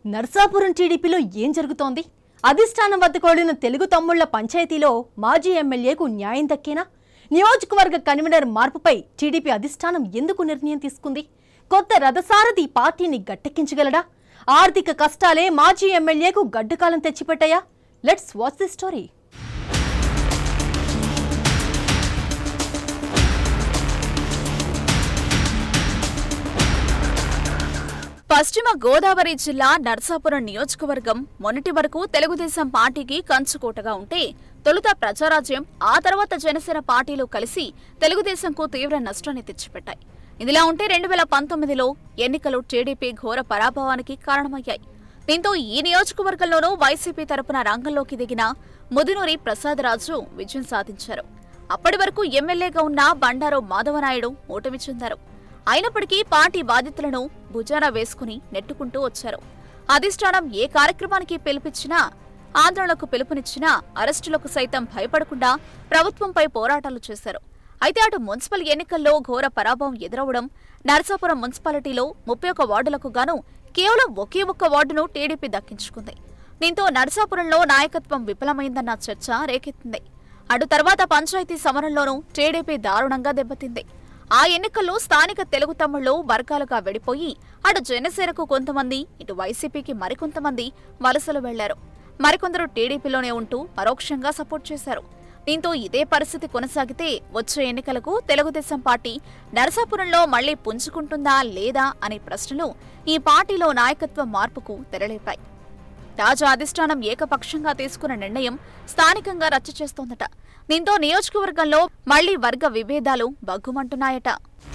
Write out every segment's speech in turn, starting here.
నర్సాపురం టీడీపీలో ఏం జరుగుతోంది అధిష్టానం వద్దకు వెళ్లిన తెలుగు తమ్ముళ్ల పంచాయతీలో మాజీ ఎమ్మెల్యేకు న్యాయం దక్కేనా నియోజకవర్గ కన్వీనర్ మార్పుపై టీడీపీ అధిష్టానం ఎందుకు నిర్ణయం తీసుకుంది కొత్త రథసారథి పార్టీని గట్టెక్కించగలడా ఆర్థిక కష్టాలే మాజీ ఎమ్మెల్యేకు గడ్డకాలం తెచ్చిపెట్టాయా let's watch the story Paschima Godavari జిల్లా నర్సాపురం నియోజకవర్గం మొన్నటి వరకు తెలుగుదేశం పార్టీకి కంచుకోటగా ఉంటే తొలుత ప్రజారాజ్యం ఆ తర్వాత జనసేన పార్టీలు కలిసి తెలుగుదేశంకు తీవ్ర నష్టాన్ని తెచ్చిపెట్టాయి ఇదిలా ఉంటే రెండు వేల పంతొమ్మిదిలో ఎన్నికలు టీడీపీ ఘోర పరాభవానికి కారణమయ్యాయి దీంతో ఈ నియోజకవర్గంలోనూ వైసీపీ తరపున రంగంలోకి దిగిన ముదునూరి ప్రసాదరాజు విజయం సాధించారు అప్పటి వరకు ఎమ్మెల్యేగా ఉన్న బండారు మాధవనాయుడు ఓటమి చెందారు అయినప్పటికీ పార్టీ బాధ్యతలను భుజాన వేసుకుని నెట్టుకుంటూ వచ్చారు అధిష్టానం ఏ కార్యక్రమానికి పిలుపిచ్చినా ఆందోళనకు పిలుపునిచ్చినా అరెస్టులకు సైతం భయపడకుండా ప్రభుత్వంపై పోరాటాలు చేశారు అయితే అటు మున్సిపల్ ఎన్నికల్లో ఘోర పరాభవం ఎదురవడం నరసాపురం మున్సిపాలిటీలో ముప్పై ఒక్క వార్డులకు గాను కేవలం ఒకే ఒక్క వార్డును టీడీపీ దక్కించుకుంది దీంతో నరసాపురంలో నాయకత్వం విఫలమైందన్న చర్చ రేకెత్తింది అటు తర్వాత పంచాయతీ సమరంలోనూ టీడీపీ దారుణంగా దెబ్బతింది ఆ ఎన్నికల్లో స్థానిక తెలుగు తమ్ముళ్లు వర్గాలుగా విడిపోయి అటు జనసేనకు కొంతమంది ఇటు వైసీపీకి మరికొంతమంది వలసలు వెళ్లారు మరికొందరు టీడీపీలోనే ఉంటూ పరోక్షంగా సపోర్ట్ చేశారు దీంతో ఇదే పరిస్థితి కొనసాగితే వచ్చే ఎన్నికలకు తెలుగుదేశం పార్టీ నరసాపురంలో మళ్లీ పుంజుకుంటుందా లేదా అనే ప్రశ్నలు ఈ పార్టీలో నాయకత్వ మార్పుకు తెరలేపాయి తాజా అధిష్టానం ఏకపక్షంగా తీసుకున్న నిర్ణయం స్థానికంగా రచ్చ చేస్తోందట దీంతో నియోజకవర్గంలో మళ్లీ వర్గ విభేదాలు బగ్గుమంటున్నాయట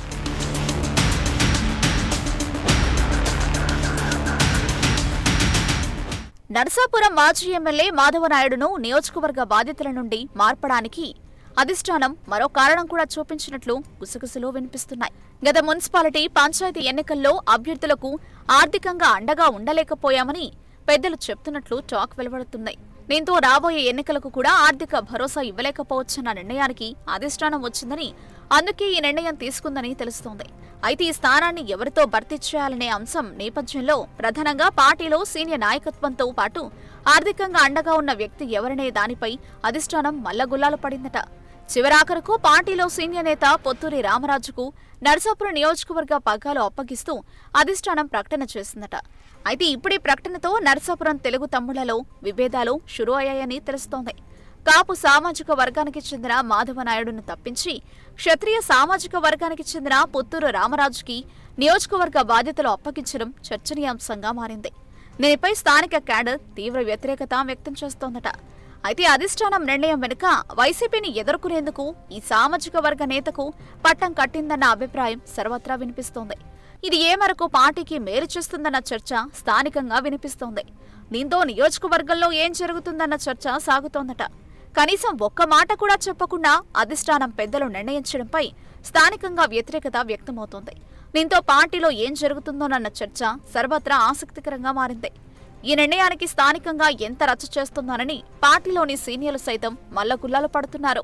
నరసాపురం మాజీ ఎమ్మెల్యే మాధవనాయుడును నియోజకవర్గ బాధ్యతల నుండి మార్పడానికి అధిష్టానం మరో కారణం కూడా చూపించినట్లు గుసగుసలు వినిపిస్తున్నాయి గత మున్సిపాలిటీ పంచాయతీ ఎన్నికల్లో అభ్యర్థులకు ఆర్థికంగా అండగా ఉండలేకపోయామని పెద్దలు చెప్తున్నట్లు టాక్ వెలువడుతున్నాయి దీంతో రాబోయే ఎన్నికలకు కూడా ఆర్థిక భరోసా ఇవ్వలేకపోవచ్చన్న నిర్ణయానికి అధిష్టానం వచ్చిందని అందుకే ఈ నిర్ణయం తీసుకుందని తెలుస్తోంది అయితే ఈ స్థానాన్ని ఎవరితో భర్తీ చేయాలనే అంశం నేపథ్యంలో ప్రధానంగా పార్టీలో సీనియర్ నాయకత్వంతో పాటు ఆర్థికంగా అండగా ఉన్న వ్యక్తి ఎవరనే దానిపై అధిష్టానం మల్లగుల్లాలు పడిందట చివరాఖరకు పార్టీలో సీనియర్ నేత పొత్తూరి రామరాజుకు నరసాపురం నియోజకవర్గ పగ్గాలు అప్పగిస్తూ అధిష్టానం ప్రకటన చేసిందట అయితే ఇప్పుడీ ప్రకటనతో నరసాపురం తెలుగు తమ్ముళ్లలో విభేదాలు షురూ అయ్యాయని తెలుస్తోంది కాపు సామాజిక వర్గానికి చెందిన మాధవనాయుడును తప్పించి క్షత్రియ సామాజిక వర్గానికి చెందిన పుత్తూరు రామరాజుకి నియోజకవర్గ బాధ్యతలు అప్పగించడం చర్చనీయాంశంగా మారింది దీనిపై స్థానిక క్యాడర్ తీవ్ర వ్యతిరేకత వ్యక్తం చేస్తోందట అయితే అధిష్టానం నిర్ణయం వెనుక వైసీపీని ఎదుర్కొనేందుకు ఈ సామాజిక వర్గ నేతకు పట్టం కట్టిందన్న అభిప్రాయం సర్వత్రా వినిపిస్తోంది ఇది ఏ మేరకు పార్టీకి మేలు చేస్తుందన్న చర్చ స్థానికంగా వినిపిస్తోంది దీంతో నియోజకవర్గంలో ఏం జరుగుతుందన్న చర్చ సాగుతోందట కనీసం ఒక్క మాట కూడా చెప్పకుండా అధిష్టానం పెద్దలు నిర్ణయించడంపై స్థానికంగా వ్యతిరేకత వ్యక్తమవుతోంది దీంతో పార్టీలో ఏం జరుగుతుందోనన్న చర్చ సర్వత్రా ఆసక్తికరంగా మారింది ఈ నిర్ణయానికి స్థానికంగా ఎంత రచ్చ చేస్తుందోనని పార్టీలోని సీనియర్లు సైతం మల్లగుల్లాలు పడుతున్నారు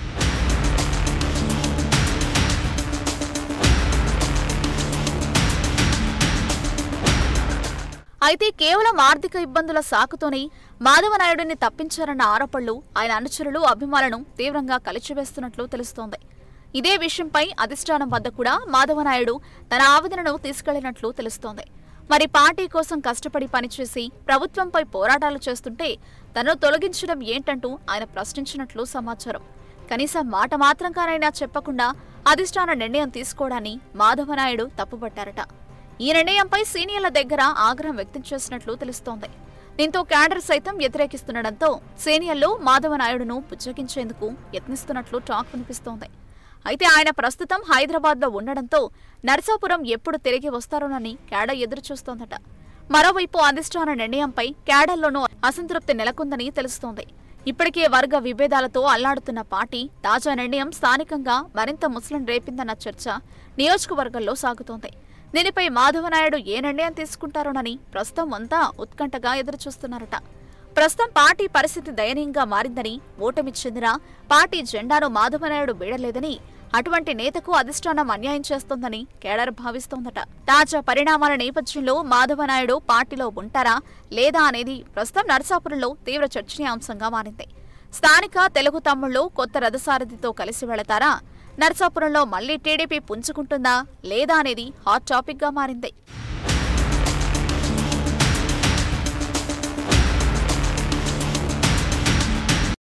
అయితే కేవలం ఆర్థిక ఇబ్బందుల సాకుతోనే మాధవనాయుడిని తప్పించారన్న ఆరోపణలు ఆయన అనుచరులు అభిమానులను తీవ్రంగా కలిచివేస్తున్నట్లు తెలుస్తోంది ఇదే విషయంపై అధిష్టానం వద్ద కూడా మాధవనాయుడు తన ఆవేదనను తీసుకెళ్లినట్లు తెలుస్తోంది మరి పార్టీ కోసం కష్టపడి పనిచేసి ప్రభుత్వంపై పోరాటాలు చేస్తుంటే తనను తొలగించడం ఏంటంటూ ఆయన ప్రశ్నించినట్లు సమాచారం కనీసం మాట మాత్రంగానైనా చెప్పకుండా అధిష్టాన నిర్ణయం తీసుకోవడాన్ని మాధవనాయుడు తప్పుపట్టారట ఈ నిర్ణయంపై సీనియర్ల దగ్గర ఆగ్రహం వ్యక్తం చేసినట్లు తెలుస్తోంది దీంతో క్యాడర్ సైతం వ్యతిరేకిస్తుండటంతో సీనియర్లు మాధవనాయుడును పుచ్చగించేందుకు యత్నిస్తున్నట్లు టాక్ వినిపిస్తోంది అయితే ఆయన ప్రస్తుతం హైదరాబాద్లో ఉండడంతో నరసాపురం ఎప్పుడు తిరిగి వస్తారోనని క్యాడర్ ఎదురుచూస్తోందట మరోవైపు అధిష్టాన నిర్ణయంపై క్యాడర్లోనూ అసంతృప్తి నెలకొందని తెలుస్తోంది ఇప్పటికే వర్గ విభేదాలతో అల్లాడుతున్న పార్టీ తాజా నిర్ణయం స్థానికంగా మరింత ముస్లిం రేపిందన్న చర్చ నియోజకవర్గంలో సాగుతోంది దీనిపై మాధవనాయుడు ఏ నిర్ణయం తీసుకుంటారోనని ప్రస్తుతం అంతా ఉత్కంఠగా ఎదురుచూస్తున్నారట ప్రస్తుతం పార్టీ పరిస్థితి దయనీయంగా మారిందని ఓటమి చెందిన పార్టీ జెండాను మాధవనాయుడు వీడలేదని అటువంటి నేతకు అధిష్టానం అన్యాయం చేస్తోందని కేడర్ భావిస్తోందట తాజా పరిణామాల నేపథ్యంలో మాధవనాయుడు పార్టీలో ఉంటారా లేదా అనేది ప్రస్తుతం నరసాపురంలో తీవ్ర చర్చనీయాంశంగా మారింది స్థానిక తెలుగు తమ్ముళ్లు కొత్త రథసారథితో కలిసి వెళతారా నరసాపురంలో మళ్లీ టీడీపీ పుంజుకుంటుందా లేదా అనేది హాట్ టాపిక్ గా మారింది